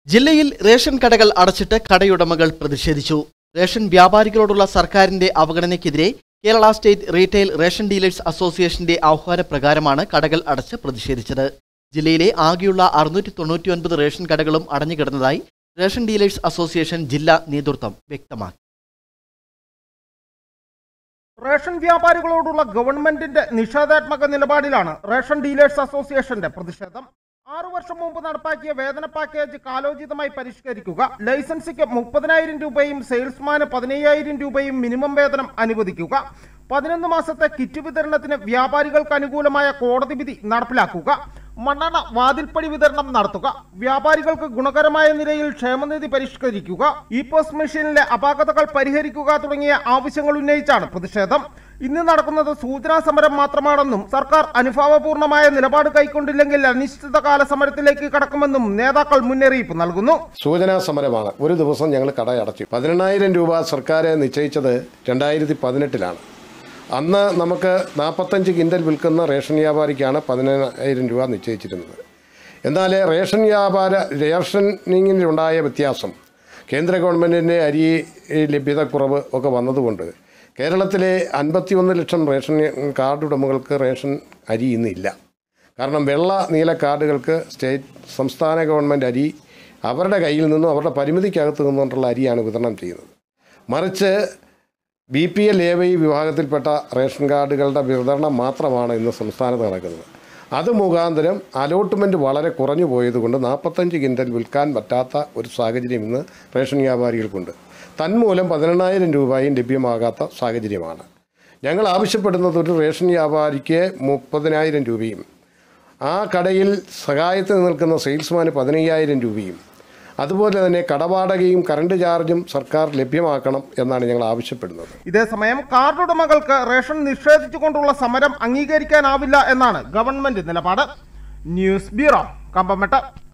ജില്ലയിൽ റേഷൻ കടകൾ അടച്ചിട്ട് കടയുടമകൾ പ്രതിഷേധിച്ചു റേഷൻ വ്യാപാരികളോടുള്ള സർക്കാരിന്റെ അവഗണനയ്ക്കെതിരെ Kerala state retail ration dealers അസോസിയേഷന്റെ ആഹ്വാനപ്രകാരമാണ് കടകൾ അടച്ച് പ്രതിഷേധിച്ചത് ജില്ലയിലെ ആകെയുള്ള അറുന്നൂറ്റി തൊണ്ണൂറ്റിയൊൻപത് റേഷൻ കടകളും അടഞ്ഞുകിടന്നതായി റേഷൻ ഡീലേഴ്സ് അസോസിയേഷൻ ജില്ലാ നേതൃത്വം വ്യക്തമാക്കി റേഷൻ വ്യാപാരികളോടുള്ള ഗവൺമെന്റിന്റെ നിഷേധാത്മക നിലപാടിലാണ് റേഷൻ ഡീലേഴ്സ് അസോസിയേഷന്റെ പ്രതിഷേധം ആറു വർഷം മുമ്പ് നടപ്പാക്കിയ വേതന പാക്കേജ് കാലോചിതമായി പരിഷ്കരിക്കുക ലൈസൻസിക്ക് മുപ്പതിനായിരം രൂപയും സെയിൽസ്മാന് പതിനയ്യായിരം രൂപയും മിനിമം വേതനം അനുവദിക്കുക പതിനൊന്ന് മാസത്തെ കിറ്റ് വിതരണത്തിന് വ്യാപാരികൾക്ക് അനുകൂലമായ കോടതി വിധി നടപ്പിലാക്കുക മണ്ണെണ്ണ വാതിൽപ്പടി വിതരണം നടത്തുക വ്യാപാരികൾക്ക് ഗുണകരമായ നിലയിൽ ക്ഷേമനിധി പരിഷ്കരിക്കുക ഇ പോസ്റ്റ് മെഷീനിലെ അപാകതകൾ പരിഹരിക്കുക തുടങ്ങിയ ആവശ്യങ്ങൾ ഉന്നയിച്ചാണ് പ്രതിഷേധം ഇന്ന് നടക്കുന്നത് സൂചനാ സമരം മാത്രമാണെന്നും സർക്കാർ അനുഭാവപൂർണമായ നിലപാട് കൈക്കൊണ്ടില്ലെങ്കിൽ അനിശ്ചിതകാല സമരത്തിലേക്ക് കടക്കുമെന്നും നേതാക്കൾ മുന്നറിയിപ്പ് നൽകുന്നു സൂചനാ സമരമാണ് ഒരു ദിവസം ഞങ്ങൾ കട അടച്ചു പതിനെണ്ണായിരം രൂപ സർക്കാർ നിശ്ചയിച്ചത് രണ്ടായിരത്തി പതിനെട്ടിലാണ് അന്ന് നമുക്ക് നാൽപ്പത്തഞ്ച് കിൻഡൽ വിൽക്കുന്ന റേഷൻ വ്യാപാരിക്കാണ് പതിനെണ്ണായിരം രൂപ നിശ്ചയിച്ചിരുന്നത് എന്നാൽ റേഷൻ വ്യാപാര റേഷനിങ്ങിലുണ്ടായ വ്യത്യാസം കേന്ദ്ര ഗവൺമെൻറ്റിൻ്റെ അരി ലഭ്യതക്കുറവ് ഒക്കെ വന്നതുകൊണ്ട് കേരളത്തിലെ അൻപത്തിയൊന്ന് ലക്ഷം റേഷൻ കാർഡ് ഉടമകൾക്ക് റേഷൻ അരി ഇന്നില്ല കാരണം വെള്ള നീല കാർഡുകൾക്ക് സ്റ്റേറ്റ് സംസ്ഥാന ഗവൺമെൻറ് അരി അവരുടെ കയ്യിൽ നിന്നും അവരുടെ പരിമിതിക്കകത്ത് നിന്നുകൊണ്ടുള്ള അരിയാണ് വിതരണം ചെയ്യുന്നത് മറിച്ച് B P L A Y വിഭാഗത്തിൽപ്പെട്ട റേഷൻ കാർഡുകളുടെ വിതരണം മാത്രമാണ് ഇന്ന് സംസ്ഥാനത്ത് നടക്കുന്നത് അത് മുഖാന്തരം അലോട്ട്മെൻറ്റ് വളരെ കുറഞ്ഞു പോയതുകൊണ്ട് നാൽപ്പത്തഞ്ച് കിൻഡൽ വിൽക്കാൻ പറ്റാത്ത ഒരു സാഹചര്യം ഇന്ന് റേഷൻ വ്യാപാരികൾക്കുണ്ട് തന്മൂലം പതിനെണ്ണായിരം രൂപയും ലഭ്യമാകാത്ത സാഹചര്യമാണ് ഞങ്ങൾ ആവശ്യപ്പെടുന്നത് ഒരു റേഷൻ വ്യാപാരിക്ക് മുപ്പതിനായിരം രൂപയും ആ കടയിൽ സഹായത്തിന് നിൽക്കുന്ന സെയിൽസ്മാന് പതിനയ്യായിരം രൂപയും അതുപോലെ തന്നെ കടവാടകയും കറണ്ട് ചാർജും സർക്കാർ ലഭ്യമാക്കണം എന്നാണ് ഞങ്ങൾ ആവശ്യപ്പെടുന്നത് ഇതേസമയം കാർഡ് ഉടമകൾക്ക് റേഷൻ നിഷേധിച്ചുകൊണ്ടുള്ള സമരം അംഗീകരിക്കാനാവില്ല എന്നാണ് ഗവൺമെന്റ് നിലപാട് ന്യൂസ് ബ്യൂറോ കമ്പമെട്ട്